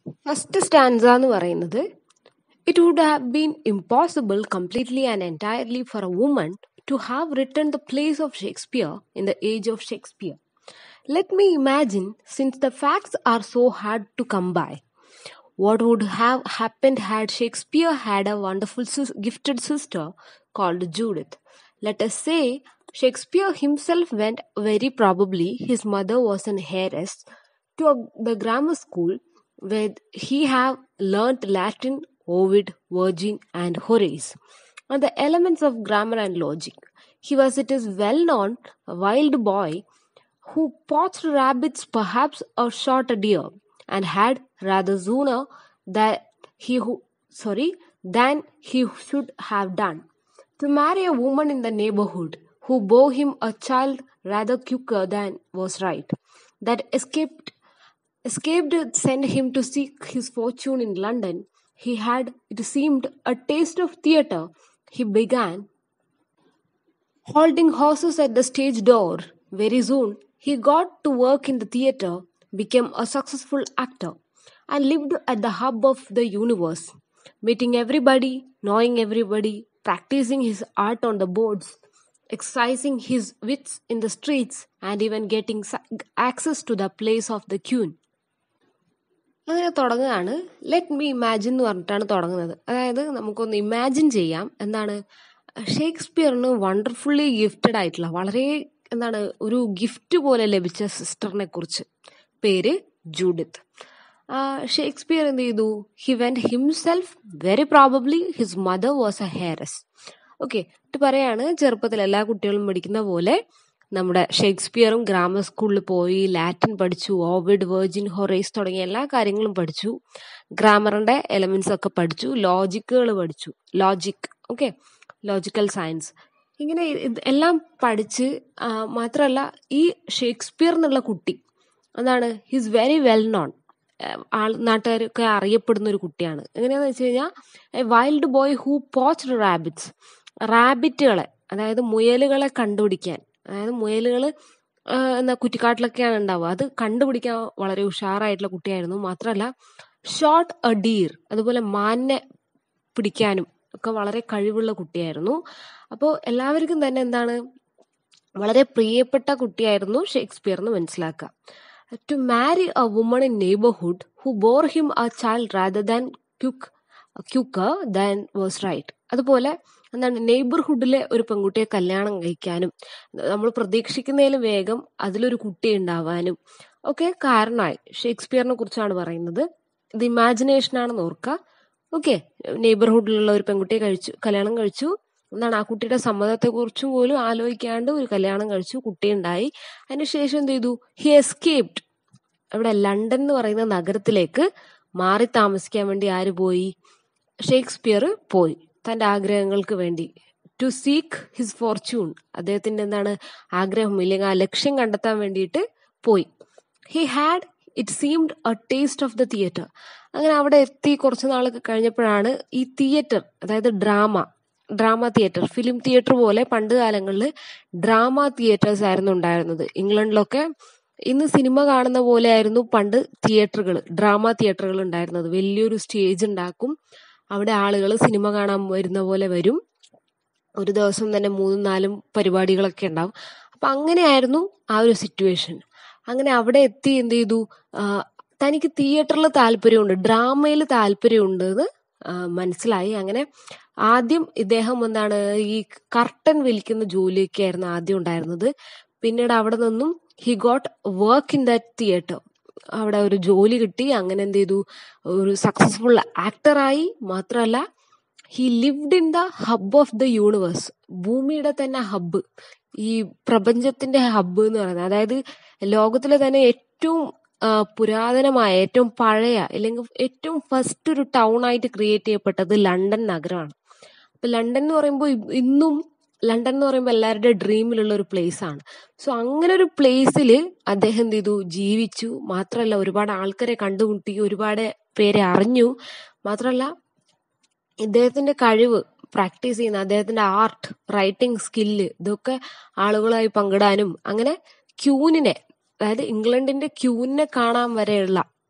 First stanza എന്ന് പറയുന്നത് it would have been impossible completely and entirely for a woman to have return the place of Shakespeare in the age of Shakespeare let me imagine since the facts are so hard to come by what would have happened had Shakespeare had a wonderful sis- gifted sister called Judith. Let us say Shakespeare himself went very probably his mother was an heiress to a, the grammar school where he have learnt Latin, Ovid, Virgil and Horace and the elements of grammar and logic. He was it is well known a wild boy who poached rabbits perhaps or shot a deer and had rather sooner that he who sorry than he should have done to marry a woman in the neighborhood who bore him a child rather quicker than was right that escaped escaped sent him to seek his fortune in london he had it seemed a taste of theatre he began holding horses at the stage door. Very soon, he got to work in the theatre, became a successful actor, and lived at the hub of the universe, meeting everybody, knowing everybody, practicing his art on the boards, exercising his wits in the streets, and even getting sa- access to the place of the queen. അങ്ങനെ തുടങ്ങുകയാണ് let me imagine എന്ന് പറഞ്ഞിട്ടാണ് തുടങ്ങുന്നത് അതായത് നമുക്കൊന്ന് imagine ചെയ്യാം എന്താണ് ഷേക്സ്പിയറിന് wonderfully gifted ആയിട്ടുള്ള വളരെ എന്താണ് ഒരു ഗിഫ്റ്റ് പോലെ ലഭിച്ച സിസ്റ്ററിനെ കുറിച്ച് പേര് ജൂഡിത്ത് ഷേക്സ്പിയർ എന്ത് ചെയ്തു he went himself very probably his mother was a heiress okay എന്നിട്ട് പറയാണ് ചെറുപ്പത്തിൽ എല്ലാ കുട്ടികളും പഠിക്കുന്ന പോലെ നമ്മുടെ ഷേക്സ്പിയറും ഗ്രാമർ സ്കൂളിൽ പോയി ലാറ്റിൻ പഠിച്ചു ഓവിഡ് വെർജിൻ ഹൊറേസ് തുടങ്ങിയ എല്ലാ കാര്യങ്ങളും പഠിച്ചു ഗ്രാമറിന്റെ എലമെന്റ്സ് ഒക്കെ പഠിച്ചു ലോജിക്കുകൾ പഠിച്ചു ലോജിക് ഓക്കെ ലോജിക്കൽ സയൻസ് ഇങ്ങനെ ഇത് എല്ലാം പഠിച്ച് ആ, മാത്രമല്ല ഈ ഷേക്സ്പിയർ എന്നുള്ള കുട്ടി എന്താണ് ഹിസ് വെരി വെൽ നോൺ ആൾ നാട്ടുകാരൊക്കെ അറിയപ്പെടുന്ന ഒരു കുട്ടിയാണ് എങ്ങനെയാന്ന് വെച്ച് കഴിഞ്ഞാൽ a wild boy who poached rabbits റാബിറ്റുകളെ അതായത് മുയലുകളെ കണ്ടുപിടിക്കാൻ അതായത് മുയലുകൾ എന്നാ കുറ്റിക്കാട്ടിലൊക്കെയാണ് ഉണ്ടാവുക അത് കണ്ടുപിടിക്കാൻ വളരെ ഉഷാറായിട്ടുള്ള കുട്ടിയായിരുന്നു മാത്രമല്ല ഷോർട്ട് എ ഡീർ അതുപോലെ മാനിനെ പിടിക്കാനും ഒക്കെ വളരെ കഴിവുള്ള കുട്ടിയായിരുന്നു അപ്പോൾ എല്ലാവർക്കും തന്നെ എന്താണ് വളരെ പ്രിയപ്പെട്ട കുട്ടിയായിരുന്നു ഷേക്സ്പിയർ എന്ന് മനസ്സിലാക്കുക to marry a woman in neighbourhood who bore him a child rather than quick quicker than was right അതുപോലെ എന്താണ് നെയ്ബർഹുഡിലെ ഒരു പെൺകുട്ടിയെ കല്യാണം കഴിക്കാനും നമ്മൾ പ്രതീക്ഷിക്കുന്നതിലും വേഗം അതിലൊരു കുട്ടി ഉണ്ടാവാനും ഒക്കെ കാരണമായി ഷേക്സ്പിയറിനെ കുറിച്ചാണ് പറയുന്നത് ഇത് ഇമാജിനേഷൻ ആണെന്ന് ഓർക്കുക ഓക്കെ നെയ്ബർഹുഡിലുള്ള ഒരു പെൺകുട്ടിയെ കഴിച്ചു കല്യാണം കഴിച്ചു എന്താണ് ആ കുട്ടിയുടെ സമ്മതത്തെ കുറിച്ചും പോലും ആലോചിക്കാണ്ട് ഒരു കല്യാണം കഴിച്ചു കുട്ടി ഉണ്ടായി അതിനുശേഷം എന്ത് ചെയ്തു ഹി എസ്കേപ്ഡ് അവിടെ ലണ്ടൻ എന്ന് പറയുന്ന നഗരത്തിലേക്ക് മാറി താമസിക്കാൻ വേണ്ടി ആര് പോയി ഷേക്സ്പിയർ പോയി തന്റെ ആഗ്രഹങ്ങൾക്ക് വേണ്ടി ടു സീക്ക് ഹിസ് ഫോർച്യൂൺ അദ്ദേഹത്തിന്റെ എന്താണ് ആഗ്രഹം ഇല്ലെങ്കിൽ ആ ലക്ഷ്യം കണ്ടെത്താൻ വേണ്ടിയിട്ട് പോയി he had it seemed a taste of the theatre അങ്ങനെ അവിടെ എത്തി കുറച്ച് നാളൊക്കെ കഴിഞ്ഞപ്പോഴാണ് ഈ തിയേറ്റർ അതായത് drama drama theatre film theatre പോലെ പണ്ട് കാലങ്ങളിൽ ഡ്രാമ തിയേറ്റേഴ്സ് ആയിരുന്നു ഉണ്ടായിരുന്നത് ഇംഗ്ലണ്ടിലൊക്കെ ഇന്ന് സിനിമ കാണുന്ന പോലെ ആയിരുന്നു പണ്ട് തിയേറ്ററുകൾ ഡ്രാമ തിയേറ്ററുകൾ ഉണ്ടായിരുന്നത് വലിയൊരു സ്റ്റേജ് ഉണ്ടാക്കും അവിടെ ആളുകൾ സിനിമ കാണാൻ വരുന്ന പോലെ വരും ഒരു ദിവസം തന്നെ മൂന്നും നാലും പരിപാടികളൊക്കെ ഉണ്ടാവും അപ്പൊ അങ്ങനെയായിരുന്നു ആ ഒരു സിറ്റുവേഷൻ അങ്ങനെ അവിടെ എത്തി എന്ത് ചെയ്തു ആ, തനിക്ക് തിയേറ്ററിൽ താല്പര്യമുണ്ട് ഡ്രാമയിൽ താല്പര്യമുണ്ട് എന്ന് ആ, മനസ്സിലായി അങ്ങനെ ആദ്യം ഇദ്ദേഹം എന്താണ് ഈ കർട്ടൻ വലിക്കുന്ന ജോലിയൊക്കെ ആയിരുന്നു ആദ്യം ഉണ്ടായിരുന്നത് പിന്നീട് അവിടെ നിന്നും he got work in that theatre അവിടെ ഒരു ജോലി കിട്ടി അങ്ങനെ എന്ത് ചെയ്തു ഒരു സക്സസ്ഫുൾ ആക്ടറായി മാത്രമല്ല he lived in the hub of the universe ഭൂമിയുടെ തന്നെ ഹബ്ബ് ഈ പ്രപഞ്ചത്തിന്റെ ഹബ്ബ് എന്ന് പറയുന്നത് അതായത് ലോകത്തിലെ തന്നെ ഏറ്റവും ആ, പുരാതനമായ ഏറ്റവും പഴയ അല്ലെങ്കിൽ ഏറ്റവും ഫസ്റ്റ് ഒരു ടൗൺ ആയിട്ട് ക്രിയേറ്റ് ചെയ്യപ്പെട്ടത് ലണ്ടൻ നഗരമാണ് അപ്പൊ ലണ്ടൻ എന്ന് പറയുമ്പോൾ ഇ- ഇന്നും ലണ്ടൻ എന്ന് പറയുമ്പോൾ എല്ലാവരുടെ ഡ്രീമിലുള്ള ഒരു പ്ലേസ് ആണ് സോ അങ്ങനെ ഒരു പ്ലേസിൽ അദ്ദേഹം എന്ത് ചെയ്തു ജീവിച്ചു മാത്രമല്ല ഒരുപാട് ആൾക്കാരെ കണ്ടുമുട്ടി ഒരുപാട് പേരെ അറിഞ്ഞു മാത്രമല്ല ഇദ്ദേഹത്തിന്റെ കഴിവ് പ്രാക്ടീസ് ചെയ്യുന്ന അദ്ദേഹത്തിന്റെ ആർട്ട് റൈറ്റിംഗ് സ്കില്ല് ഇതൊക്കെ ആളുകളായി പങ്കിടാനും അങ്ങനെ ക്യൂനിനെ അതായത് ഇംഗ്ലണ്ടിന്റെ ക്യൂനിനെ കാണാൻ വരെയുള്ള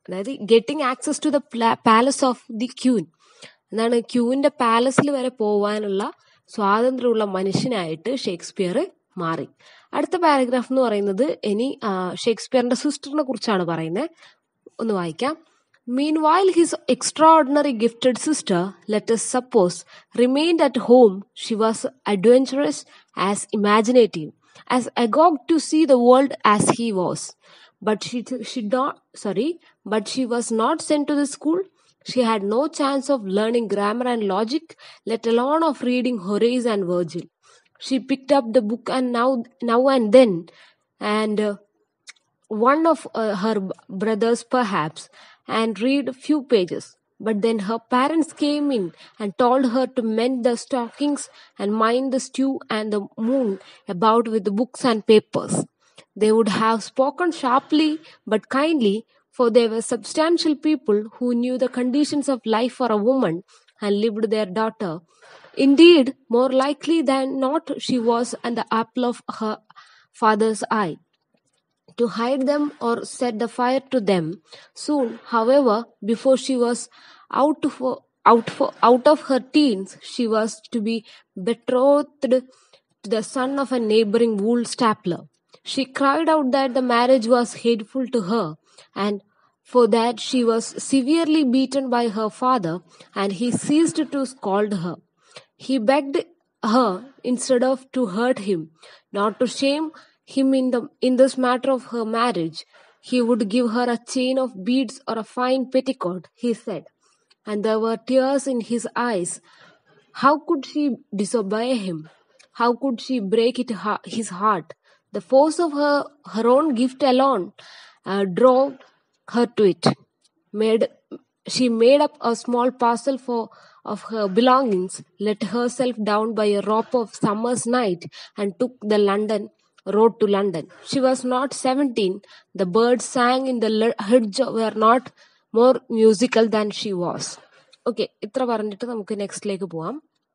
അതായത് getting access to the palace of the queen എന്താണ് ക്യൂവിന്റെ പാലസിൽ വരെ പോവാനുള്ള സ്വാതന്ത്ര്യമുള്ള മനുഷ്യനായിട്ട് ഷേക്സ്പിയർ മാറി അടുത്ത പാരഗ്രാഫ് എന്ന് പറയുന്നത് ഇനി ആ, ഷേക്സ്പിയറിന്റെ സിസ്റ്ററിനെ കുറിച്ചാണ് പറയുന്നത് ഒന്ന് വായിക്കാം Meanwhile, his extraordinary gifted sister, let us suppose, remained at home. She was adventurous as imaginative, as agog to see the world as he was. But she, she not, sorry, but she was not sent to the school. She had no chance of learning grammar and logic, let alone of reading Horace and Virgil. She picked up the book and now, now and then, and uh, one of uh, her b- brothers perhaps and read a few pages but then her parents came in and told her to mend the stockings and mind the stew and the moon about with the books and papers they would have spoken sharply but kindly for they were substantial people who knew the conditions of life for a woman and lived their daughter indeed more likely than not she was and the apple of her father's eye to hide them or set the fire to them. Soon, however, before she was out for out for out of her teens, she was to be betrothed to the son of a neighboring wool stapler. She cried out that the marriage was hateful to her, and for that she was severely beaten by her father, and he ceased to scold her. He begged her instead of to hurt him, not to shame him in the in this matter of her marriage. He would give her a chain of beads or a fine petticoat, he said, and there were tears in his eyes. How could she disobey him? How could she break it ha- his heart? The force of her her own gift alone uh, drove her to it. Made she made up a small parcel for of her belongings, let herself down by a rope of summer's night, and took the London road to London. She was not seventeen. The birds sang in the le- hedge were not more musical than she was. Okay ഇത്ര പറഞ്ഞിട്ട് നമുക്ക് നെക്സ്റ്റിലേക്ക് പോവാം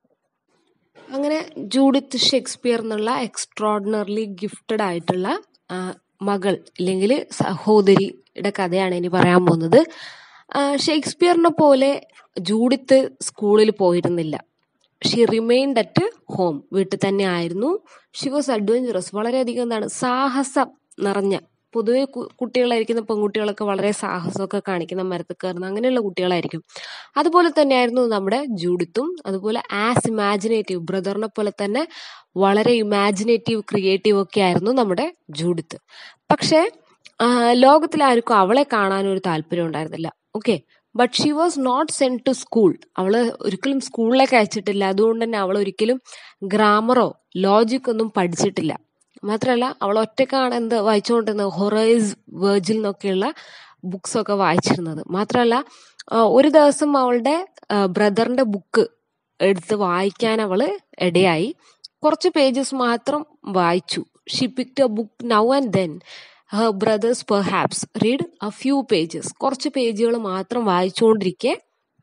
അങ്ങനെ Judith Shakespeare എന്നുള്ള എക്സ്ട്രോഡിനറിലി gifted ആയിട്ടുള്ള ആ, മകൾ അല്ലെങ്കിൽ സഹോദരിയുടെ കഥയാണ് ഇനി പറയാൻ പോകുന്നത് ആ, ഷേക്സ്പിയറിനെ പോലെ ജൂഡിത്ത് സ്കൂളിൽ പോയിരുന്നില്ല ഷി റിമെയിൻഡ് അറ്റ് ഹോം വീട്ടിൽ തന്നെ ആയിരുന്നു ഷി വാസ് അഡ്വഞ്ചറസ് വളരെയധികം എന്താണ് സാഹസം നിറഞ്ഞ പൊതുവെ കു- കുട്ടികളായിരിക്കുന്ന പെൺകുട്ടികളൊക്കെ വളരെ സാഹസമൊക്കെ കാണിക്കുന്ന മരത്തിൽ കയറുന്ന അങ്ങനെയുള്ള കുട്ടികളായിരിക്കും അതുപോലെ തന്നെയായിരുന്നു നമ്മുടെ ജൂഡിത്തും അതുപോലെ ആസ് ഇമാജിനേറ്റീവ് ബ്രദറിനെ പോലെ തന്നെ വളരെ ഇമാജിനേറ്റീവ് ക്രിയേറ്റീവ് ഒക്കെ ആയിരുന്നു നമ്മുടെ ജൂഡിത്ത് പക്ഷേ ആ, ലോകത്തിലാർക്കും അവളെ കാണാൻ ഒരു താല്പര്യം ഉണ്ടായിരുന്നില്ല okay but she was not sent to school അവള് ഒരിക്കലും സ്കൂളിലേക്ക് അയച്ചിട്ടില്ല അതുകൊണ്ട് തന്നെ അവൾ ഒരിക്കലും ഗ്രാമറോ ലോജിക് ഒന്നും പഠിച്ചിട്ടില്ല മാത്രമല്ല അവൾ ഒറ്റക്കാണ് എന്ത് വായിച്ചുകൊണ്ടിരുന്നത് ഹൊറൈസ് വേർജിൽ എന്നൊക്കെയുള്ള ബുക്സ് ഒക്കെ വായിച്ചിരുന്നത് മാത്രമല്ല ആ, ഒരു ദിവസം അവളുടെ ബ്രദറിന്റെ ബുക്ക് എടുത്ത് വായിക്കാൻ അവള് ഇടയായി കുറച്ച് പേജസ് മാത്രം വായിച്ചു she picked a book now and then her brothers perhaps read a few pages കുറച്ച് പേജുകൾ മാത്രം വായിച്ചുകൊണ്ടിരിക്കെ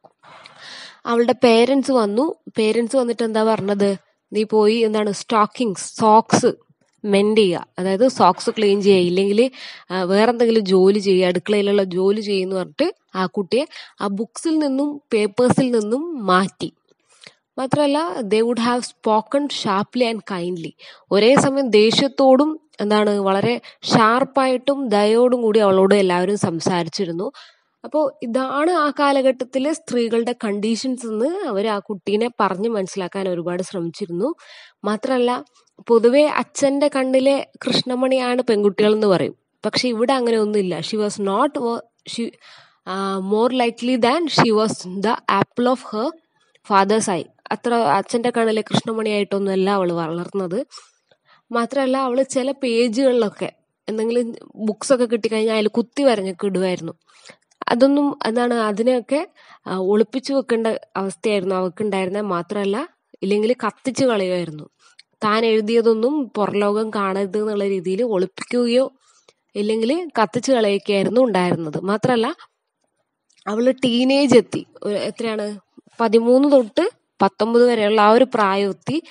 അവളുടെ പേരൻസ് വന്നു പേരൻസ് വന്നിട്ട് എന്താ പറഞ്ഞത് നീ പോയി എന്താണ് സ്റ്റോക്കിങ്സ് സോക്സ് മെൻഡ് ചെയ്യുക അതായത് സോക്സ് ക്ലീൻ ചെയ്യുക ഇല്ലെങ്കിൽ വേറെ എന്തെങ്കിലും ജോലി ചെയ്യുക അടുക്കളയിലുള്ള ജോലി ചെയ്യുന്ന പറഞ്ഞിട്ട് ആ കുട്ടിയെ ആ ബുക്സിൽ നിന്നും പേപ്പേഴ്സിൽ നിന്നും മാറ്റി മാത്രമല്ല they would have spoken sharply and kindly ഒരേ സമയം ദേഷ്യത്തോടും എന്താണ് വളരെ ഷാർപ്പായിട്ടും ദയോടും കൂടി അവളോട് എല്ലാവരും സംസാരിച്ചിരുന്നു അപ്പോൾ ഇതാണ് ആ കാലഘട്ടത്തിലെ സ്ത്രീകളുടെ കണ്ടീഷൻസ് എന്ന് അവർ ആ കുട്ടീനെ പറഞ്ഞ് മനസ്സിലാക്കാൻ ഒരുപാട് ശ്രമിച്ചിരുന്നു മാത്രമല്ല പൊതുവെ അച്ഛന്റെ കണ്ണിലെ കൃഷ്ണമണിയാണ് പെൺകുട്ടികൾ എന്ന് പറയും പക്ഷെ ഇവിടെ അങ്ങനെ ഒന്നുമില്ല she was not she more likely than she was the apple of her father's eye അത്ര അച്ഛന്റെ കണ്ണിലെ കൃഷ്ണമണിയായിട്ടൊന്നുമല്ല അവൾ വളർന്നത് മാത്രമല്ല അവള് ചില പേജുകളിലൊക്കെ എന്തെങ്കിലും ബുക്സ് ഒക്കെ കിട്ടിക്കഴിഞ്ഞാൽ അതിൽ കുത്തി വരഞ്ഞൊക്കെ ഇടുമായിരുന്നു അതൊന്നും എന്താണ് അതിനെയൊക്കെ ആ, ഒളിപ്പിച്ചു വെക്കേണ്ട അവസ്ഥയായിരുന്നു അവൾക്കുണ്ടായിരുന്നത് മാത്രമല്ല ഇല്ലെങ്കിൽ കത്തിച്ചു കളയുമായിരുന്നു താൻ എഴുതിയതൊന്നും പുറലോകം കാണരുത് എന്നുള്ള രീതിയിൽ ഒളിപ്പിക്കുകയോ ഇല്ലെങ്കിൽ കത്തിച്ചു കളയുകയായിരുന്നു ഉണ്ടായിരുന്നത് മാത്രമല്ല അവള് ടീനേജ് എത്തി ഒരു- എത്രയാണ് പതിമൂന്ന് തൊട്ട് പത്തൊമ്പത് വരെയുള്ള ആ ഒരു പ്രായം എത്തി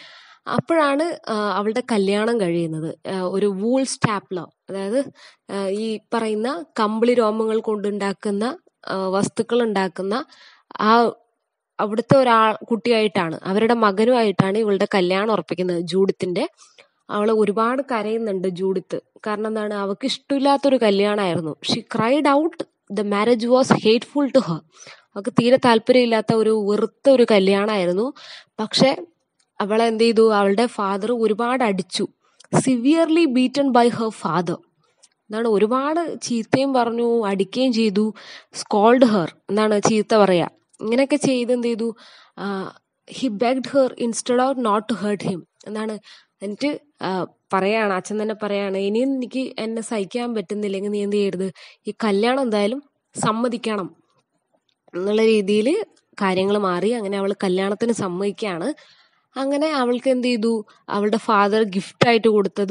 അപ്പോഴാണ് ആ, അവളുടെ കല്യാണം കഴിയുന്നത് ആ, ഒരു വൂൾ സ്റ്റാപ്ലർ അതായത് ആ, ഈ പറയുന്ന കമ്പിളി രോമങ്ങൾ കൊണ്ടുണ്ടാക്കുന്ന വസ്തുക്കൾ ഉണ്ടാക്കുന്ന ആ അവിടുത്തെ ഒരാൾ കുട്ടിയായിട്ടാണ് അവരുടെ മകനുമായിട്ടാണ് ഇവളുടെ കല്യാണം ഉറപ്പിക്കുന്നത് ജൂഡിത്തിന്റെ അവള് ഒരുപാട് കരയുന്നുണ്ട് ജൂഡിത്ത് കാരണം എന്താണ് അവൾക്ക് ഇഷ്ടമില്ലാത്തൊരു കല്യാണമായിരുന്നു she cried out the marriage was hateful to her അവൾക്ക് തീരെ താല്പര്യമില്ലാത്ത ഒരു വെറുത്ത ഒരു കല്യാണമായിരുന്നു പക്ഷെ അവളെ എന്ത് ചെയ്തു അവളുടെ ഫാദർ ഒരുപാട് അടിച്ചു severely beaten by her father എന്താണ് ഒരുപാട് ചീത്തയും പറഞ്ഞു അടിക്കുകയും ചെയ്തു സ്കോൾഡ് ഹെർ എന്താണ് ചീത്ത പറയാ ഇങ്ങനെയൊക്കെ ചെയ്ത് എന്ത് ചെയ്തു he begged her instead of not to hurt him എന്താണ് എന്നിട്ട് ആ, പറയാണ് അച്ഛൻ തന്നെ പറയാണ് ഇനിയും എനിക്ക് എന്നെ സഹിക്കാൻ പറ്റുന്നില്ലെങ്കിൽ നീ എന്ത് ചെയ്യരുത് ഈ കല്യാണം എന്തായാലും സമ്മതിക്കണം എന്നുള്ള രീതിയിൽ കാര്യങ്ങൾ മാറി അങ്ങനെ അവൾ കല്യാണത്തിന് സമ്മതിക്കുകയാണ് അങ്ങനെ അവൾക്ക് എന്ത് ചെയ്തു അവളുടെ ഫാദർ ഗിഫ്റ്റ് ആയിട്ട് കൊടുത്തത്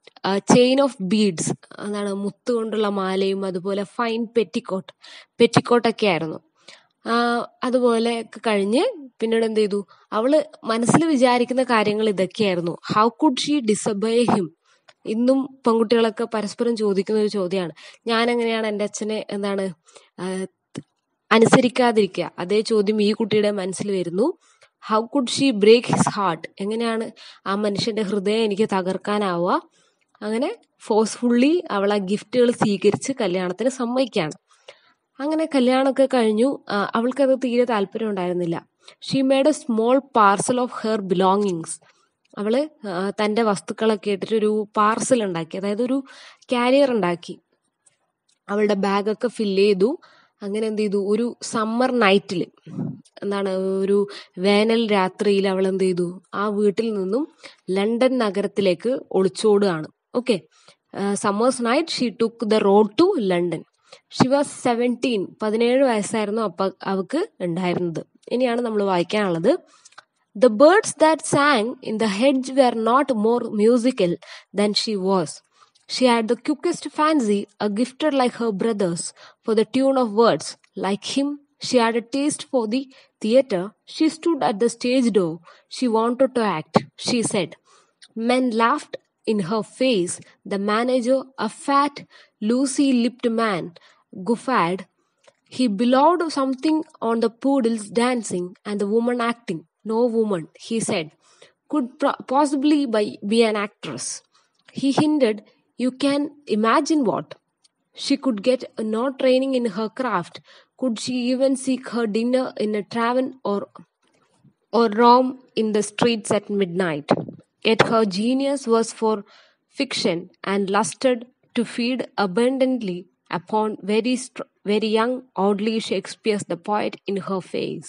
ചെയിൻ ഓഫ് ബീഡ്സ് എന്താണ് മുത്ത് കൊണ്ടുള്ള മാലയും അതുപോലെ ഫൈൻ പെറ്റിക്കോട്ട് പെറ്റിക്കോട്ടൊക്കെ ആയിരുന്നു ആ, അതുപോലെ ഒക്കെ കഴിഞ്ഞ് പിന്നീട് എന്ത് ചെയ്തു അവള് മനസ്സിൽ വിചാരിക്കുന്ന കാര്യങ്ങൾ ഇതൊക്കെയായിരുന്നു how could she disobey him ഇന്നും പെൺകുട്ടികളൊക്കെ പരസ്പരം ചോദിക്കുന്ന ഒരു ചോദ്യമാണ് ഞാൻ എങ്ങനെയാണ് എൻ്റെ അച്ഛനെ എന്താണ് ആ, അനുസരിക്കാതിരിക്കുക അതേ ചോദ്യം ഈ കുട്ടിയുടെ മനസ്സിൽ വരുന്നു how could she break his heart എങ്ങനെയാണ് ആ മനുഷ്യന്റെ ഹൃദയം എനിക്ക് തകർക്കാനാവുക അങ്ങനെ ഫോഴ്സ്ഫുള്ളി അവൾ ആ ഗിഫ്റ്റുകൾ സ്വീകരിച്ച് കല്യാണത്തിന് സമ്മതിക്കുകയാണ് അങ്ങനെ കല്യാണമൊക്കെ കഴിഞ്ഞു ആ, അവൾക്കത് തീരെ താല്പര്യം ഉണ്ടായിരുന്നില്ല she made a small parcel of her belongings അവള് ആ, തന്റെ വസ്തുക്കളൊക്കെ ഇട്ടിട്ട് ഒരു പാർസൽ ഉണ്ടാക്കി അതായത് ഒരു കാരിയർ ഉണ്ടാക്കി അവളുടെ ബാഗൊക്കെ ഫില്ല് ചെയ്തു അങ്ങനെ എന്ത് ചെയ്തു ഒരു സമ്മർ നൈറ്റിൽ എന്താണ് ഒരു വേനൽ രാത്രിയിൽ അവൾ എന്ത് ചെയ്തു ആ വീട്ടിൽ നിന്നും ലണ്ടൻ നഗരത്തിലേക്ക് ഒളിച്ചോടുകയാണ് okay summer's night she took the road to London she was seventeen പതിനേഴ് വയസ്സായിരുന്നു അപ്പൊ അവക്ക് ഉണ്ടായിരുന്നത് ഇനിയാണ് നമ്മൾ വായിക്കാനുള്ളത് The birds that sang in the hedge were not more musical than she was. She had the quickest fancy, a gifted like her brothers, for the tune of words. Like him, she had a taste for the theatre. She stood at the stage door. She wanted to act, she said. Men laughed in her face. The manager, a fat, loosey lipped man, guffawed. He bellowed something on the poodles dancing and the woman acting. No woman, he said, could pro- possibly by, be an actress. He hinted, You can imagine what. She could get no training in her craft. Could she even seek her dinner in a tavern or or roam in the streets at midnight. Yet her genius was for fiction and lusted to feed abundantly upon very, str- very young, oddly Shakespeare's the poet in her face.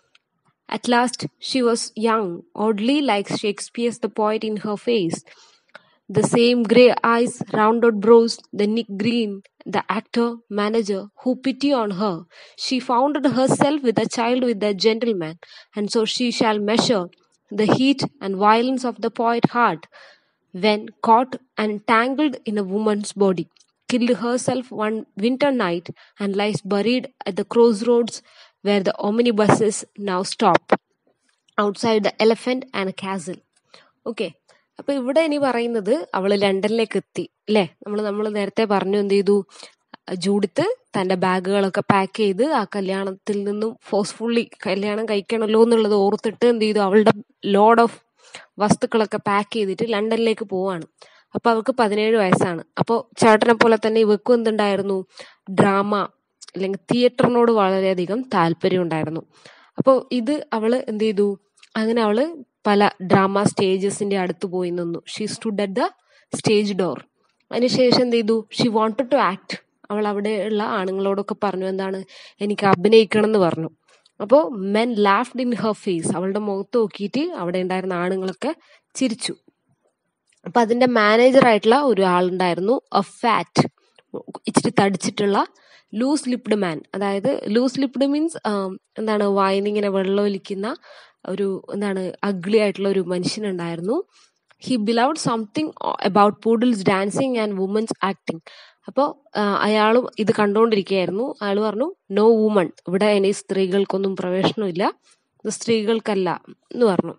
At last, she was young, oddly like Shakespeare's the poet in her face. The same grey eyes, rounded brows, the Nick Green, the actor, manager, who pity on her. She founded herself with a child with a gentleman, and so she shall measure the heat and violence of the poet heart when caught and tangled in a woman's body. Killed herself one winter night and lies buried at the crossroads where the omnibuses now stop. outside the elephant and castle okay അപ്പൊ ഇവിടെ ഇനി പറയുന്നത് അവള് ലണ്ടനിലേക്ക് എത്തി അല്ലെ നമ്മൾ നമ്മൾ നേരത്തെ പറഞ്ഞു എന്ത് ചെയ്തു ജൂഡിത്ത് തന്റെ ബാഗുകളൊക്കെ പാക്ക് ചെയ്ത് ആ കല്യാണത്തിൽ നിന്നും ഫോഴ്സ്ഫുള്ളി കല്യാണം കഴിക്കണമല്ലോ എന്നുള്ളത് ഓർത്തിട്ട് എന്ത് ചെയ്തു അവളുടെ ലോഡ് ഓഫ് വസ്തുക്കളൊക്കെ പാക്ക് ചെയ്തിട്ട് ലണ്ടനിലേക്ക് പോവാണ് അപ്പൊ അവൾക്ക് പതിനേഴ് വയസ്സാണ് അപ്പോൾ ചേട്ടനെ പോലെ തന്നെ ഇവക്കും എന്തുണ്ടായിരുന്നു ഡ്രാമ അല്ലെങ്കിൽ തിയേറ്ററിനോട് വളരെയധികം താല്പര്യം ഉണ്ടായിരുന്നു അപ്പോൾ ഇത് അവള് എന്ത് ചെയ്തു അങ്ങനെ അവള് പല ഡ്രാമ സ്റ്റേജസിന്റെ അടുത്ത് പോയി നിന്നു she stood at the stage door അതിനുശേഷം എന്ത് ചെയ്തു ഷീ വാണ്ടഡ് ടു ആക്ട് അവൾ അവിടെയുള്ള ആണുങ്ങളോടൊക്കെ പറഞ്ഞു എന്താണ് എനിക്ക് അഭിനയിക്കണം എന്ന് പറഞ്ഞു അപ്പോൾ men laughed in her face അവളുടെ മുഖത്ത് നോക്കിയിട്ട് അവിടെ ഉണ്ടായിരുന്ന ആണുങ്ങളൊക്കെ ചിരിച്ചു അപ്പൊ അതിന്റെ മാനേജർ ആയിട്ടുള്ള ഒരു ആളുണ്ടായിരുന്നു എ ഫാറ്റ് ഇച്ചിരി തടിച്ചിട്ടുള്ള ലൂസ് ലിപ്ഡ് മാൻ അതായത് ലൂസ് ലിപ്ഡ് മീൻസ് എന്താണ് വായിന്ന് ഇങ്ങനെ വെള്ളം ഒലിക്കുന്ന ഒരു എന്താണ് അഗ്ലി ആയിട്ടുള്ള ഒരു മനുഷ്യനുണ്ടായിരുന്നു he bellowed something about poodles dancing and women's acting അപ്പോൾ അയാളും ഇത് കണ്ടുകൊണ്ടിരിക്കുകയായിരുന്നു അയാൾ പറഞ്ഞു നോ വുമൺ ഇവിടെ ഇനി സ്ത്രീകൾക്കൊന്നും പ്രവേശനമില്ല ഇത് സ്ത്രീകൾക്കല്ല എന്ന് പറഞ്ഞു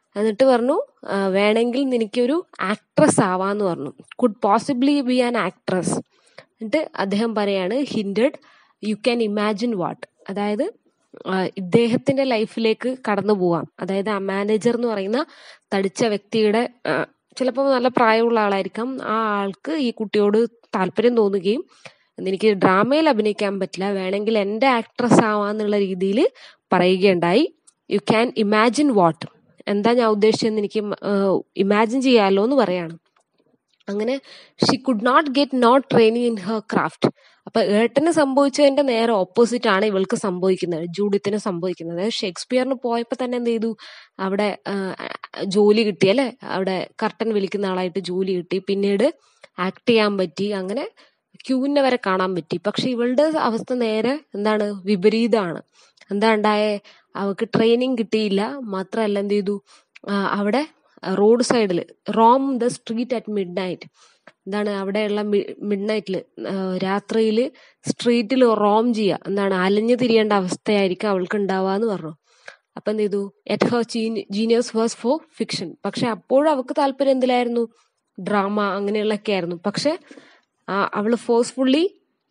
എന്നിട്ട് പറഞ്ഞു "ആ, വേണമെങ്കിൽ നിനക്കൊരു ആക്ട്രസ് ആവാന്ന് പറഞ്ഞു could possibly be an actress എന്നിട്ട് അദ്ദേഹം പറയാണ് hinted you can imagine what അതായത് ആ, ഇദ്ദേഹത്തിന്റെ ലൈഫിലേക്ക് കടന്നു പോവാം അതായത് ആ മാനേജർ എന്ന് പറയുന്ന തടിച്ച വ്യക്തിയുടെ ചിലപ്പോൾ നല്ല പ്രായമുള്ള ആളായിരിക്കാം ആ ആൾക്ക് ഈ കുട്ടിയോട് താല്പര്യം തോന്നുകയും എനിക്ക് ഡ്രാമയിൽ അഭിനയിക്കാൻ പറ്റില്ല വേണമെങ്കിൽ എൻ്റെ ആക്ട്രസ് ആവാന്നുള്ള രീതിയിൽ പറയുകയുണ്ടായി യു ക്യാൻ ഇമാജിൻ വാട്ട് എന്താ ഞാൻ ഉദ്ദേശിച്ചതെന്ന് എനിക്ക് ഇമാജിൻ ചെയ്യാമല്ലോ എന്ന് പറയാണ് അങ്ങനെ she could not get not training in her craft അപ്പൊ ഏട്ടന് സംഭവിച്ചതിന്റെ നേരെ ഓപ്പോസിറ്റ് ആണ് ഇവൾക്ക് സംഭവിക്കുന്നത് ജൂഡിത്തിന് സംഭവിക്കുന്നത് അതായത് ഷേക്സ്പിയറിന് പോയപ്പോ തന്നെ എന്ത് ചെയ്തു അവിടെ ആ, ജോലി കിട്ടി അല്ലെ അവിടെ കർട്ടൻ വലിക്കുന്ന ആളായിട്ട് ജോലി കിട്ടി പിന്നീട് ആക്ട് ചെയ്യാൻ പറ്റി അങ്ങനെ ക്യൂവിനെ വരെ കാണാൻ പറ്റി പക്ഷെ ഇവളുടെ അവസ്ഥ നേരെ എന്താണ് വിപരീതമാണ് എന്താ ഉണ്ടായേ അവൾക്ക് ട്രെയിനിങ് കിട്ടിയില്ല മാത്രമല്ല എന്ത് ചെയ്തു ആ, അവിടെ റോഡ് സൈഡിൽ roam the street at midnight എന്താണ് അവിടെയുള്ള മിഡ് നൈറ്റിൽ രാത്രിയിൽ സ്ട്രീറ്റിൽ റോം ചെയ്യുക എന്താണ് അലഞ്ഞു തിരിയേണ്ട അവസ്ഥയായിരിക്കും അവൾക്ക് ഉണ്ടാവുക എന്ന് പറഞ്ഞു അപ്പൊ എന്ത് ചെയ്തു yet her genius was for fiction പക്ഷെ അപ്പോഴും അവൾക്ക് താല്പര്യം എന്തിലായിരുന്നു ഡ്രാമ അങ്ങനെയുള്ളൊക്കെ ആയിരുന്നു പക്ഷെ ആ, അവള് ഫോഴ്സ്ഫുള്ളി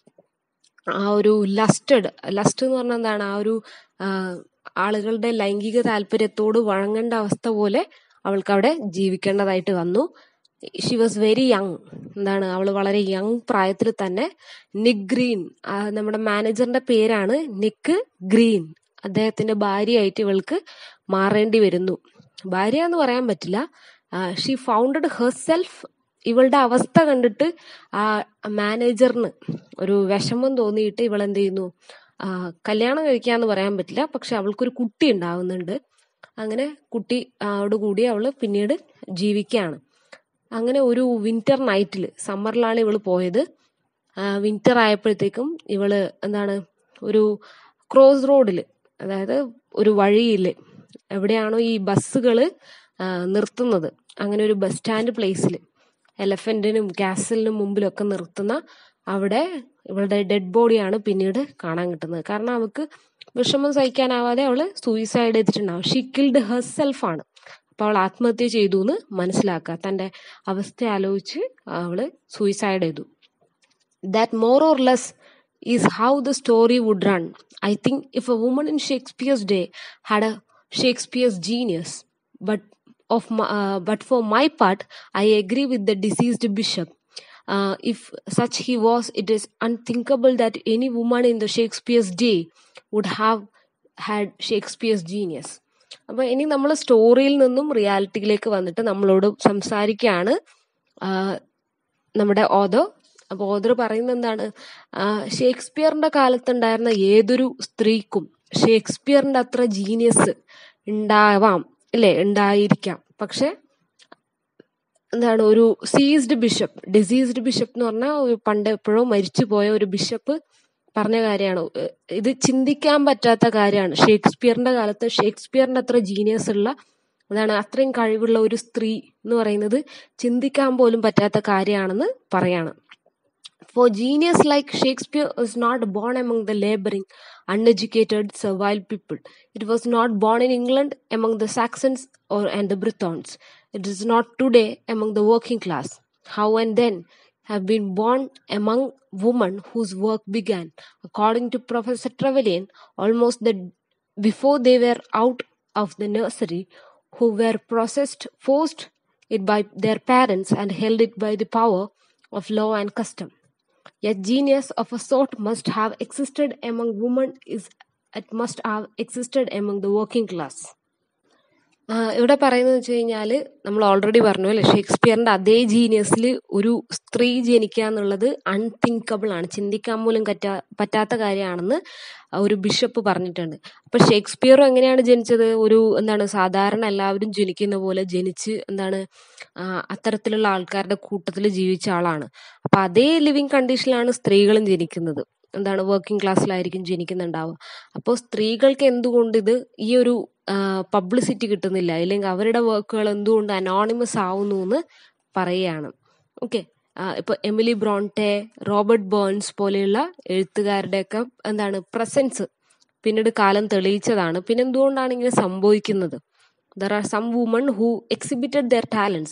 ആ ഒരു ലസ്റ്റഡ് ലസ്റ്റ് എന്ന് പറഞ്ഞാൽ എന്താണ് ആ ഒരു ആ, ആളുകളുടെ ലൈംഗിക താല്പര്യത്തോട് വഴങ്ങേണ്ട അവസ്ഥ പോലെ അവൾക്ക് അവിടെ ജീവിക്കേണ്ടതായിട്ട് വന്നു ഷി വാസ് വെരി യങ് എന്താണ് അവൾ വളരെ യങ് പ്രായത്തിൽ തന്നെ നിക് ഗ്രീൻ ആ, നമ്മുടെ മാനേജറിന്റെ പേരാണ് നിക്ക് ഗ്രീൻ അദ്ദേഹത്തിന്റെ ഭാര്യയായിട്ട് ഇവൾക്ക് മാറേണ്ടി വരുന്നു ഭാര്യ എന്ന് പറയാൻ പറ്റില്ല ഷീ ഫൗണ്ടഡ് ഹെർ സെൽഫ് ഇവളുടെ അവസ്ഥ കണ്ടിട്ട് ആ മാനേജറിന് ഒരു വിഷമം തോന്നിയിട്ട് ഇവൾ എന്ത് ചെയ്യുന്നു ആ, കല്യാണം കഴിക്കാന്ന് പറയാൻ പറ്റില്ല പക്ഷെ അവൾക്കൊരു കുട്ടി ഉണ്ടാവുന്നുണ്ട് അങ്ങനെ കുട്ടി കൂടി അവള് പിന്നീട് ജീവിക്കുകയാണ് അങ്ങനെ ഒരു വിന്റർ നൈറ്റിൽ സമ്മറിലാണ് ഇവള് പോയത് വിന്റർ ആയപ്പോഴത്തേക്കും ഇവള് എന്താണ് ഒരു ക്രോസ് റോഡിൽ അതായത് ഒരു വഴിയിൽ എവിടെയാണോ ഈ ബസ്സുകൾ നിർത്തുന്നത് അങ്ങനെ ഒരു ബസ് സ്റ്റാൻഡ് പ്ലേസിൽ എലഫന്റിനും കാസലിനും മുമ്പിലൊക്കെ നിർത്തുന്ന അവിടെ ഇവളുടെ ഡെഡ് ബോഡിയാണ് പിന്നീട് കാണാൻ കിട്ടുന്നത് കാരണം അവൾക്ക് വിഷമം സഹിക്കാനാവാതെ അവള് സൂയിസൈഡ് ചെയ്തിട്ടുണ്ടാവും ഷീ കിൽഡ് ഹെർ സെൽഫാണ് അപ്പൊ അവൾ ആത്മഹത്യ ചെയ്തു എന്ന് മനസ്സിലാക്കുക തന്റെ അവസ്ഥ ആലോചിച്ച് അവള് സൂയിസൈഡ് ചെയ്തു that more or less is how the story would run. I think if a woman in Shakespeare's day had a Shakespeare's genius, but of my, uh, but for my part, I agree with the deceased bishop. Uh, if such he was, it is unthinkable that any woman in the Shakespeare's day would have had Shakespeare's genius. അപ്പൊ ഇനി നമ്മൾ സ്റ്റോറിയിൽ നിന്നും റിയാലിറ്റിയിലേക്ക് വന്നിട്ട് നമ്മളോട് സംസാരിക്കുകയാണ് ആ, നമ്മുടെ author അപ്പൊ ഓതർ പറയുന്നത് എന്താണ് ആ, ഷേക്സ്പിയറിന്റെ കാലത്തുണ്ടായിരുന്ന ഏതൊരു സ്ത്രീക്കും ഷേക്സ്പിയറിന്റെ അത്ര ജീനിയസ് ഉണ്ടാവാം അല്ലെ ഉണ്ടായിരിക്കാം പക്ഷെ എന്താണ് ഒരു സീസ്ഡ് ബിഷപ്പ് ഡിസീസ്ഡ് ബിഷപ്പ് എന്ന് പറഞ്ഞാൽ ഒരു പണ്ട് എപ്പോഴോ മരിച്ചുപോയ ഒരു ബിഷപ്പ് പറഞ്ഞ കാര്യമാണ് ഏഹ് ഇത് ചിന്തിക്കാൻ പറ്റാത്ത കാര്യമാണ് ഷേക്സ്പിയറിന്റെ കാലത്ത് ഷേക്സ്പിയറിന്റെ അത്ര ജീനിയസ് ഉള്ള അതാണ് അത്രയും കഴിവുള്ള ഒരു സ്ത്രീ എന്ന് പറയുന്നത് ചിന്തിക്കാൻ പോലും പറ്റാത്ത കാര്യമാണെന്ന് പറയാണ് For genius like Shakespeare was not born among the laboring, uneducated, servile people. It was not born in England among the Saxons or and the Britons. It is not today among the working class. How and then have been born among women whose work began, according to Professor Trevelyan, almost the before they were out of the nursery, who were processed, forced it by their parents and held it by the power of law and custom. Yet genius of a sort must have existed among women is it must have existed among the working class. ആ, ഇവിടെ പറയുന്നത് വെച്ച് കഴിഞ്ഞാല് നമ്മൾ already പറഞ്ഞു അല്ലെ ഷേക്സ്പിയറിന്റെ അതേ ജീനിയസിൽ ഒരു സ്ത്രീ ജനിക്കുക എന്നുള്ളത് അൺതിങ്കബിൾ ആണ് ചിന്തിക്കാൻ പോലും പറ്റാ പറ്റാത്ത കാര്യമാണെന്ന് ഒരു ബിഷപ്പ് പറഞ്ഞിട്ടുണ്ട് അപ്പൊ ഷേക്സ്പിയറും എങ്ങനെയാണ് ജനിച്ചത് ഒരു എന്താണ് സാധാരണ എല്ലാവരും ജനിക്കുന്ന പോലെ ജനിച്ച് എന്താണ് ആ, അത്തരത്തിലുള്ള ആൾക്കാരുടെ കൂട്ടത്തിൽ ജീവിച്ച ആളാണ് അപ്പൊ അതേ ലിവിങ് കണ്ടീഷനിലാണ് സ്ത്രീകളും ജനിക്കുന്നത് എന്താണ് വർക്കിംഗ് ക്ലാസ്സിലായിരിക്കും ജനിക്കുന്നുണ്ടാവുക അപ്പോൾ സ്ത്രീകൾക്ക് എന്തുകൊണ്ട് ഇത് ഈ ഒരു പബ്ലിസിറ്റി കിട്ടുന്നില്ല ഇല്ലെങ്കിൽ അവരുടെ വർക്കുകൾ എന്തുകൊണ്ട് അനോണിമസ് ആവുന്നു എന്ന് പറയുകയാണ് ഓക്കെ ഇപ്പൊ എമിലി ബ്രോൺട്ടെ റോബർട്ട് ബേൺസ് പോലെയുള്ള എഴുത്തുകാരുടെയൊക്കെ എന്താണ് പ്രസൻസ് പിന്നീട് കാലം തെളിയിച്ചതാണ് പിന്നെ എന്തുകൊണ്ടാണ് ഇങ്ങനെ സംഭവിക്കുന്നത് there are some woman who exhibited their talents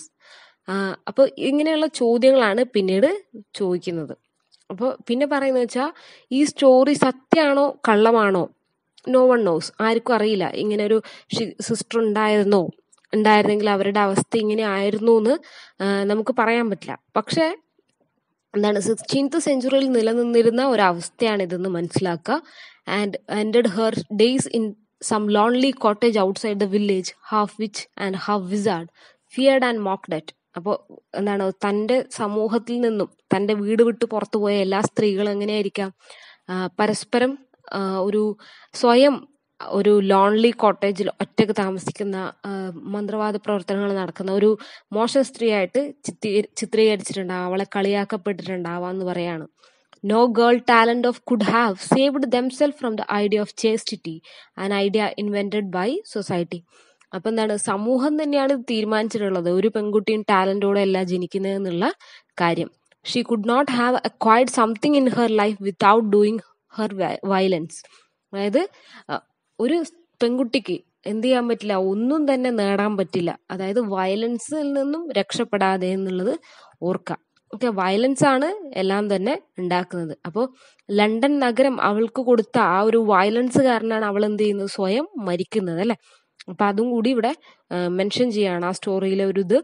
അപ്പോൾ ഇങ്ങനെയുള്ള ചോദ്യങ്ങളാണ് പിന്നീട് ചോദിക്കുന്നത് അപ്പോൾ പിന്നെ പറയുന്നത് വെച്ചാൽ ഈ സ്റ്റോറി സത്യമാണോ കള്ളമാണോ നോ വൺ നോസ് ആർക്കും അറിയില്ല ഇങ്ങനെ ഒരു സിസ്റ്റർ ഉണ്ടായിരുന്നോ ഉണ്ടായിരുന്നെങ്കിൽ അവരുടെ അവസ്ഥ ഇങ്ങനെ ആയിരുന്നു എന്ന് നമുക്ക് പറയാൻ പറ്റില്ല പക്ഷേ എന്താണ് സിക്സ്റ്റീൻത്ത് സെഞ്ചുറിയിൽ നിലനിന്നിരുന്ന ഒരവസ്ഥയാണ് ഇതെന്ന് മനസ്സിലാക്കുക and ended her days in some lonely cottage outside the village half witch and half wizard feared and mocked at അപ്പോൾ എന്താണ് തൻ്റെ സമൂഹത്തിൽ നിന്നും തൻ്റെ വീട് വിട്ട് പുറത്തു പോയ എല്ലാ സ്ത്രീകളും എങ്ങനെയായിരിക്കാം പരസ്പരം ഒരു സ്വയം ഒരു ലോൺലി കോട്ടേജിൽ ഒറ്റക്ക് താമസിക്കുന്ന മന്ത്രവാദ പ്രവർത്തനങ്ങൾ നടക്കുന്ന ഒരു മോശം സ്ത്രീയായിട്ട് ചിത്രീ ചിത്രീകരിച്ചിട്ടുണ്ടാവാം അവളെ കളിയാക്കപ്പെട്ടിട്ടുണ്ടാവാം എന്ന് പറയാണ് no girl talent of could have saved themself from the idea of chastity an idea invented by society അപ്പൊ എന്താണ് സമൂഹം തന്നെയാണ് തീരുമാനിച്ചിട്ടുള്ളത് ഒരു പെൺകുട്ടിയും ടാലന്റോടെ അല്ല ജനിക്കുന്നതെന്നുള്ള കാര്യം she could not have acquired something in her life without doing her violence അതായത് ഒരു പെൺകുട്ടിക്ക് എന്ത് ചെയ്യാൻ പറ്റില്ല ഒന്നും തന്നെ നേടാൻ പറ്റില്ല അതായത് വയലൻസിൽ നിന്നും രക്ഷപ്പെടാതെ എന്നുള്ളത് ഓർക്കാം ഓക്കെ വയലൻസ് ആണ് എല്ലാം തന്നെ ഉണ്ടാക്കുന്നത് അപ്പോൾ ലണ്ടൻ നഗരം അവൾക്ക് കൊടുത്ത ആ ഒരു വയലൻസ് കാരണമാണ് അവൾ എന്ത് ചെയ്യുന്നത് സ്വയം മരിക്കുന്നത് അല്ലെ അപ്പൊ അതും കൂടി ഇവിടെ മെൻഷൻ ചെയ്യാണ് ആ സ്റ്റോറിയിലെ ഒരു ഇത്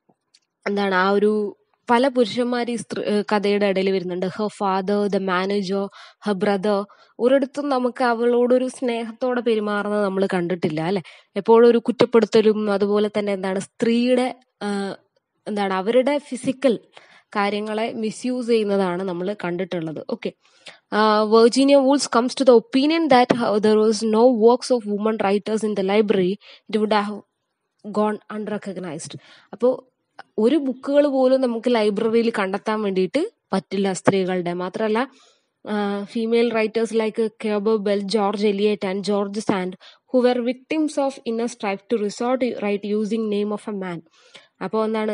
എന്താണ് ആ ഒരു പല പുരുഷന്മാർ ഈ സ്ത്രീ കഥയുടെ ഇടയിൽ വരുന്നുണ്ട് her father the manager her brother ഒരിടത്തും നമുക്ക് അവളോടൊരു സ്നേഹത്തോടെ പെരുമാറുന്നത് നമ്മൾ കണ്ടിട്ടില്ല അല്ലെ എപ്പോഴും ഒരു കുറ്റപ്പെടുത്തലും അതുപോലെ തന്നെ എന്താണ് സ്ത്രീയുടെ എന്താണ് അവരുടെ ഫിസിക്കൽ കാര്യങ്ങളെ മിസ്യൂസ് ചെയ്യുന്നതാണ് നമ്മൾ കണ്ടിട്ടുള്ളത് okay Virginia Woolf's comes to the opinion that there was no works of woman writers in the library it would have gone unrecognised അപ്പോൾ ഒരു ബുക്കുകൾ പോലും നമുക്ക് ലൈബ്രറിയിൽ കണ്ടെത്താൻ വേണ്ടിയിട്ട് പറ്റില്ല സ്ത്രീകളുടെ മാത്രമല്ല female writers like Currer Bell George Eliot and George Sand who were victims of inner strife to resort write using name of a man അപ്പോൾ എന്താണ്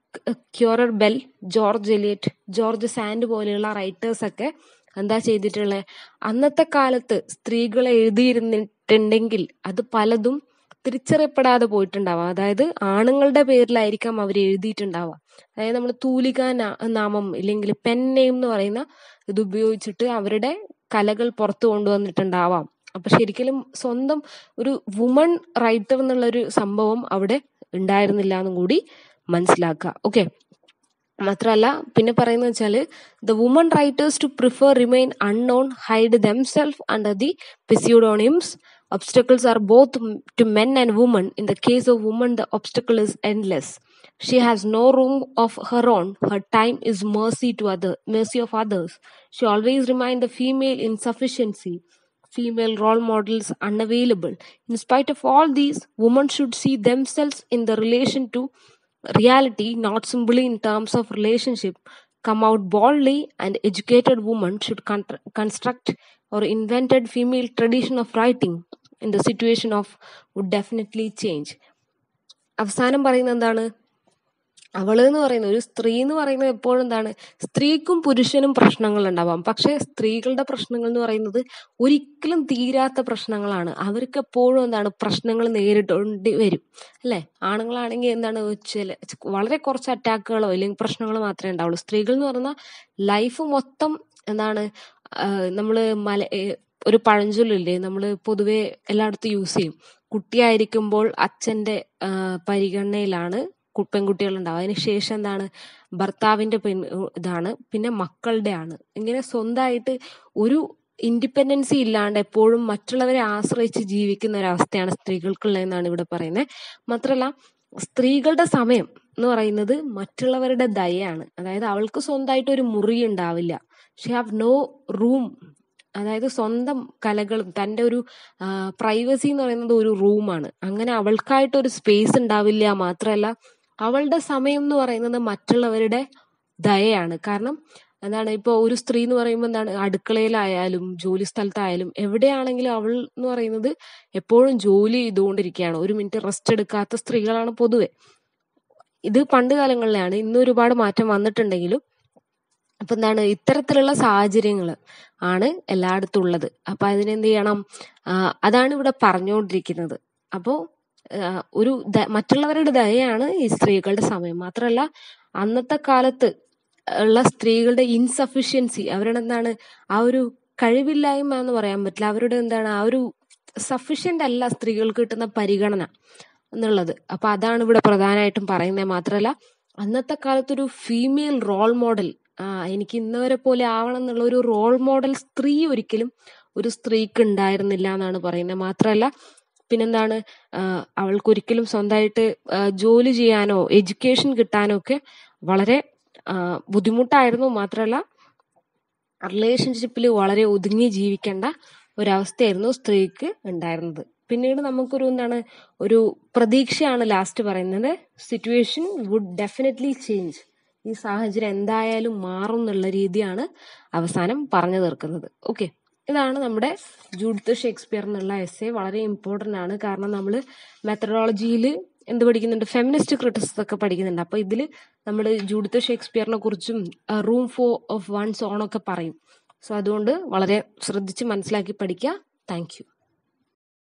Currer Bell George Eliot George Sand പോലെയുള്ള റൈറ്റേഴ്സ് ഒക്കെ എന്താ ചെയ്തിട്ടുള്ളത് അന്നത്തെ കാലത്ത് സ്ത്രീകൾ എഴുതിയിരുന്നിട്ടുണ്ടെങ്കിൽ അത് പലതും തിരിച്ചറിയപ്പെടാതെ പോയിട്ടുണ്ടാവാം അതായത് ആണുങ്ങളുടെ പേരിലായിരിക്കാം അവർ എഴുതിയിട്ടുണ്ടാവുക അതായത് നമ്മൾ തൂലിക നാമം ഇല്ലെങ്കിൽ പെൻ നെയിം എന്ന് പറയുന്ന ഇത് ഉപയോഗിച്ചിട്ട് അവരുടെ കലകൾ പുറത്തു കൊണ്ടുവന്നിട്ടുണ്ടാവാം അപ്പൊ ശരിക്കും സ്വന്തം ഒരു വുമൺ റൈറ്റർ എന്നുള്ള ഒരു സംഭവം അവിടെ ഉണ്ടായിരുന്നില്ല എന്നും കൂടി മനസ്സിലാക്കുക ഓക്കെ മാത്രമല്ല പിന്നെ പറയുന്നത് വെച്ചാൽ the woman writers to prefer remain unknown hide themself under the pseudonyms obstacles are both to men and women. In the case of women, the obstacle is endless. She has no room of her own. Her time is mercy to other, mercy of others. She always remains the female insufficiency. Female role models unavailable. In spite of all these, women should see themselves in the relation to reality, not simply in terms of relationship. Come out boldly, and educated women should con- construct or invented female tradition of writing in the situation of would definitely change അവസാനം പറയുന്നത് എന്താണ് അവള് എന്ന് പറയുന്നത് ഒരു സ്ത്രീ എന്ന് പറയുന്നത് എപ്പോഴും എന്താണ് സ്ത്രീക്കും പുരുഷനും പ്രശ്നങ്ങൾ ഉണ്ടാവാം പക്ഷെ സ്ത്രീകളുടെ പ്രശ്നങ്ങൾ എന്ന് പറയുന്നത് ഒരിക്കലും തീരാത്ത പ്രശ്നങ്ങളാണ് അവർക്ക് എപ്പോഴും എന്താണ് പ്രശ്നങ്ങൾ നേരിടേണ്ടി വരും അല്ലെ ആണുങ്ങളാണെങ്കിൽ എന്താണ് ചില വളരെ കുറച്ച് അറ്റാക്കുകളോ അല്ലെങ്കിൽ പ്രശ്നങ്ങളോ മാത്രമേ ഉണ്ടാവുള്ളൂ സ്ത്രീകൾ എന്ന് പറഞ്ഞാൽ ലൈഫ് മൊത്തം എന്താണ് നമ്മള് മല ഒരു പഴഞ്ചൊല്ലില്ലേ നമ്മൾ പൊതുവെ എല്ലായിടത്തും യൂസ് ചെയ്യും കുട്ടിയായിരിക്കുമ്പോൾ അച്ഛന്റെ പരിഗണനയിലാണ് പെൺകുട്ടികൾ ഉണ്ടാവുക അതിനുശേഷം എന്താണ് ഭർത്താവിന്റെ പെൺ ഇതാണ് പിന്നെ മക്കളുടെ ആണ് ഇങ്ങനെ സ്വന്തമായിട്ട് ഒരു ഇൻഡിപെൻഡൻസി ഇല്ലാണ്ട് എപ്പോഴും മറ്റുള്ളവരെ ആശ്രയിച്ച് ജീവിക്കുന്ന ഒരവസ്ഥയാണ് സ്ത്രീകൾക്കുള്ളതെന്നാണ് ഇവിടെ പറയുന്നത് മാത്രമല്ല സ്ത്രീകളുടെ സമയം എന്ന് പറയുന്നത് മറ്റുള്ളവരുടെ ദയാണ് അതായത് അവൾക്ക് സ്വന്തമായിട്ട് ഒരു മുറി ഉണ്ടാവില്ല ഷി ഹാവ് നോ റൂം അതായത് സ്വന്തം കലകളും തൻ്റെ ഒരു പ്രൈവസി എന്ന് പറയുന്നത് ഒരു റൂമാണ് അങ്ങനെ അവൾക്കായിട്ട് ഒരു സ്പേസ് ഉണ്ടാവില്ല മാത്രമല്ല അവളുടെ സമയം എന്ന് പറയുന്നത് മറ്റുള്ളവരുടെ ദയയാണ് കാരണം എന്താണ് ഇപ്പോൾ ഒരു സ്ത്രീ എന്ന് പറയുമ്പോൾ എന്താണ് അടുക്കളയിലായാലും ജോലി സ്ഥലത്തായാലും എവിടെയാണെങ്കിലും അവൾ എന്ന് പറയുന്നത് എപ്പോഴും ജോലി ചെയ്തുകൊണ്ടിരിക്കുകയാണ് ഒരു മിനിറ്റ് റെസ്റ്റ് എടുക്കാത്ത സ്ത്രീകളാണ് പൊതുവെ ഇത് പണ്ട് കാലങ്ങളിലാണ് ഇന്ന് ഒരുപാട് മാറ്റം വന്നിട്ടുണ്ടെങ്കിലും അപ്പൊ എന്താണ് ഇത്തരത്തിലുള്ള സാഹചര്യങ്ങൾ ആണ് എല്ലായിടത്തും ഉള്ളത് അപ്പൊ അതിനെന്ത് ചെയ്യണം അതാണ് ഇവിടെ പറഞ്ഞുകൊണ്ടിരിക്കുന്നത് അപ്പോൾ ആഹ് ഒരു ദ- മറ്റുള്ളവരുടെ ദയയാണ് ഈ സ്ത്രീകളുടെ സമയം മാത്രമല്ല അന്നത്തെ കാലത്ത് ഉള്ള സ്ത്രീകളുടെ ഇൻസഫിഷ്യൻസി അവരുടെ എന്താണ് ആ ഒരു കഴിവില്ലായ്മ എന്ന് പറയാൻ പറ്റില്ല അവരുടെ എന്താണ് ആ ഒരു സഫീഷ്യന്റ് അല്ല സ്ത്രീകൾക്ക് കിട്ടുന്ന പരിഗണന എന്നുള്ളത് അപ്പൊ അതാണ് ഇവിടെ പ്രധാനമായിട്ടും പറയുന്നത് മാത്രമല്ല അന്നത്തെ കാലത്തൊരു ഫീമെയിൽ റോൾ മോഡൽ ആ എനിക്ക് ഇന്നവരെ പോലെ ആവണം എന്നുള്ള ഒരു റോൾ മോഡൽ സ്ത്രീ ഒരിക്കലും ഒരു സ്ത്രീക്ക് ഉണ്ടായിരുന്നില്ല എന്നാണ് പറയുന്നത് മാത്രമല്ല പിന്നെന്താണ് ആഹ് അവൾക്കൊരിക്കലും സ്വന്തമായിട്ട് ആഹ് ജോലി ചെയ്യാനോ എഡ്യൂക്കേഷൻ കിട്ടാനോ ഒക്കെ വളരെ ആഹ് ബുദ്ധിമുട്ടായിരുന്നു മാത്രമല്ല റിലേഷൻഷിപ്പിൽ വളരെ ഒതുങ്ങി ജീവിക്കേണ്ട ഒരവസ്ഥയായിരുന്നു സ്ത്രീക്ക് ഉണ്ടായിരുന്നത് പിന്നീട് നമുക്കൊരു എന്താണ് ഒരു പ്രതീക്ഷയാണ് ലാസ്റ്റ് പറയുന്നത് സിറ്റുവേഷൻ വുഡ് ഡെഫിനറ്റ്ലി ചേഞ്ച് ഈ സാഹചര്യം എന്തായാലും മാറും എന്നുള്ള രീതിയാണ് അവസാനം പറഞ്ഞു തീർക്കുന്നത് ഓക്കെ ഇതാണ് നമ്മുടെ ജൂഡിത്ത് ഷേക്സ്പിയർ എന്നുള്ള എസ് വളരെ ഇമ്പോർട്ടൻ്റ് ആണ് കാരണം നമ്മൾ മെത്തഡോളജിയിൽ എന്ത് പഠിക്കുന്നുണ്ട് ഫെമിനിസ്റ്റ് ക്രിറ്റിസിസം ഒക്കെ പഠിക്കുന്നുണ്ട് അപ്പോൾ ഇതിൽ നമ്മൾ ജൂഡിത്ത് ഷേക്സ്പിയറിനെ കുറിച്ചും room for of one's own ഒക്കെ പറയും സോ അതുകൊണ്ട് വളരെ ശ്രദ്ധിച്ച് മനസ്സിലാക്കി പഠിക്കുക താങ്ക് യു